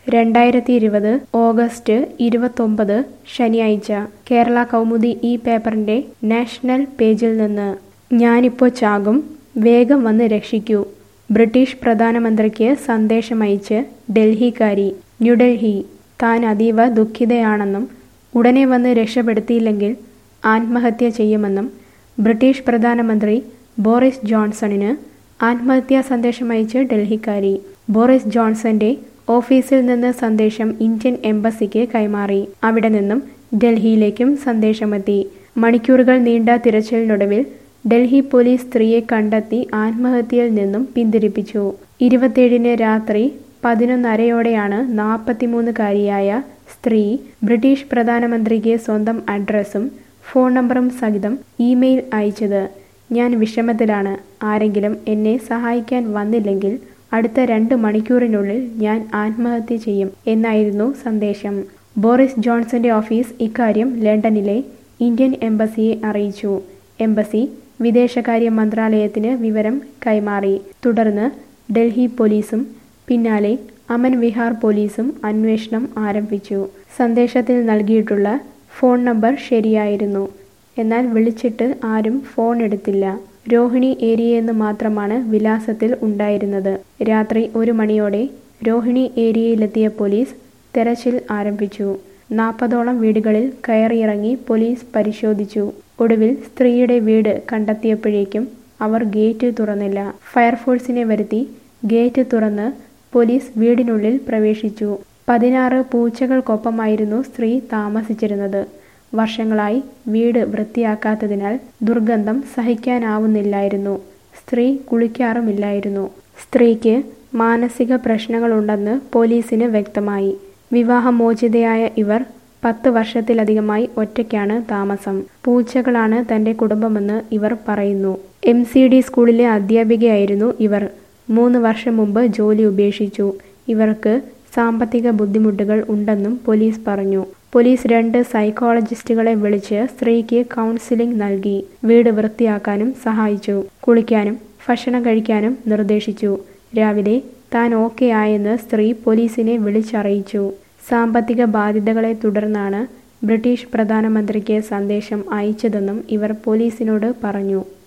രണ്ടായിരത്തി ഇരുപത് ഓഗസ്റ്റ് ഇരുപത്തൊമ്പത് ശനിയാഴ്ച കേരള കൗമുദി ഈ പേപ്പറിന്റെ നാഷണൽ പേജിൽ നിന്ന് ഞാനിപ്പോ ചാകും വേഗം വന്ന് രക്ഷിക്കൂ ബ്രിട്ടീഷ് പ്രധാനമന്ത്രിക്ക് സന്ദേശമയച്ച് ഡൽഹിക്കാരി ന്യൂഡൽഹി താൻ അതീവ ദുഃഖിതയാണെന്നും ഉടനെ വന്ന് രക്ഷപ്പെടുത്തിയില്ലെങ്കിൽ ആത്മഹത്യ ചെയ്യുമെന്നും ബ്രിട്ടീഷ് പ്രധാനമന്ത്രി ബോറിസ് ജോൺസണിന് ആത്മഹത്യാ സന്ദേശമയച്ച് ഡൽഹിക്കാരി ബോറിസ് ജോൺസന്റെ ഓഫീസിൽ നിന്ന് സന്ദേശം ഇന്ത്യൻ എംബസിക്ക് കൈമാറി അവിടെ നിന്നും ഡൽഹിയിലേക്കും സന്ദേശമെത്തി മണിക്കൂറുകൾ നീണ്ട തിരച്ചിലിനൊടുവിൽ ഡൽഹി പോലീസ് സ്ത്രീയെ കണ്ടെത്തി ആത്മഹത്യയിൽ നിന്നും പിന്തിരിപ്പിച്ചു ഇരുപത്തിയേഴിന് രാത്രി പതിനൊന്നരയോടെയാണ് നാൽപ്പത്തിമൂന്നുകാരിയായ സ്ത്രീ ബ്രിട്ടീഷ് പ്രധാനമന്ത്രിക്ക് സ്വന്തം അഡ്രസ്സും ഫോൺ നമ്പറും സഹിതം ഇമെയിൽ അയച്ചത് ഞാൻ വിഷമത്തിലാണ് ആരെങ്കിലും എന്നെ സഹായിക്കാൻ വന്നില്ലെങ്കിൽ അടുത്ത രണ്ട് മണിക്കൂറിനുള്ളിൽ ഞാൻ ആത്മഹത്യ ചെയ്യും എന്നായിരുന്നു സന്ദേശം ബോറിസ് ജോൺസന്റെ ഓഫീസ് ഇക്കാര്യം ലണ്ടനിലെ ഇന്ത്യൻ എംബസിയെ അറിയിച്ചു എംബസി വിദേശകാര്യ മന്ത്രാലയത്തിന് വിവരം കൈമാറി തുടർന്ന് ഡൽഹി പോലീസും പിന്നാലെ അമൻ വിഹാർ പോലീസും അന്വേഷണം ആരംഭിച്ചു സന്ദേശത്തിൽ നൽകിയിട്ടുള്ള ഫോൺ നമ്പർ ശരിയായിരുന്നു എന്നാൽ വിളിച്ചിട്ട് ആരും ഫോൺ എടുത്തില്ല രോഹിണി ഏരിയയെന്ന് മാത്രമാണ് വിലാസത്തിൽ ഉണ്ടായിരുന്നത് രാത്രി ഒരു മണിയോടെ രോഹിണി ഏരിയയിലെത്തിയ പോലീസ് തെരച്ചിൽ ആരംഭിച്ചു നാൽപ്പതോളം വീടുകളിൽ കയറിയിറങ്ങി പോലീസ് പരിശോധിച്ചു ഒടുവിൽ സ്ത്രീയുടെ വീട് കണ്ടെത്തിയപ്പോഴേക്കും അവർ ഗേറ്റ് തുറന്നില്ല ഫയർഫോഴ്സിനെ വരുത്തി ഗേറ്റ് തുറന്ന് പോലീസ് വീടിനുള്ളിൽ പ്രവേശിച്ചു പതിനാറ് പൂച്ചകൾക്കൊപ്പമായിരുന്നു സ്ത്രീ താമസിച്ചിരുന്നത് വർഷങ്ങളായി വീട് വൃത്തിയാക്കാത്തതിനാൽ ദുർഗന്ധം സഹിക്കാനാവുന്നില്ലായിരുന്നു സ്ത്രീ കുളിക്കാറുമില്ലായിരുന്നു സ്ത്രീക്ക് മാനസിക പ്രശ്നങ്ങളുണ്ടെന്ന് പോലീസിന് വ്യക്തമായി വിവാഹമോചിതയായ ഇവർ പത്ത് വർഷത്തിലധികമായി ഒറ്റയ്ക്കാണ് താമസം പൂച്ചകളാണ് തന്റെ കുടുംബമെന്ന് ഇവർ പറയുന്നു എം സി ഡി സ്കൂളിലെ അധ്യാപികയായിരുന്നു ഇവർ മൂന്ന് വർഷം മുമ്പ് ജോലി ഉപേക്ഷിച്ചു ഇവർക്ക് സാമ്പത്തിക ബുദ്ധിമുട്ടുകൾ ഉണ്ടെന്നും പോലീസ് പറഞ്ഞു പോലീസ് രണ്ട് സൈക്കോളജിസ്റ്റുകളെ വിളിച്ച് സ്ത്രീക്ക് കൗൺസിലിംഗ് നൽകി വീട് വൃത്തിയാക്കാനും സഹായിച്ചു കുളിക്കാനും ഭക്ഷണം കഴിക്കാനും നിർദ്ദേശിച്ചു രാവിലെ താൻ ഓക്കെ ആയെന്ന് സ്ത്രീ പോലീസിനെ വിളിച്ചറിയിച്ചു സാമ്പത്തിക ബാധ്യതകളെ തുടർന്നാണ് ബ്രിട്ടീഷ് പ്രധാനമന്ത്രിക്ക് സന്ദേശം അയച്ചതെന്നും ഇവർ പോലീസിനോട് പറഞ്ഞു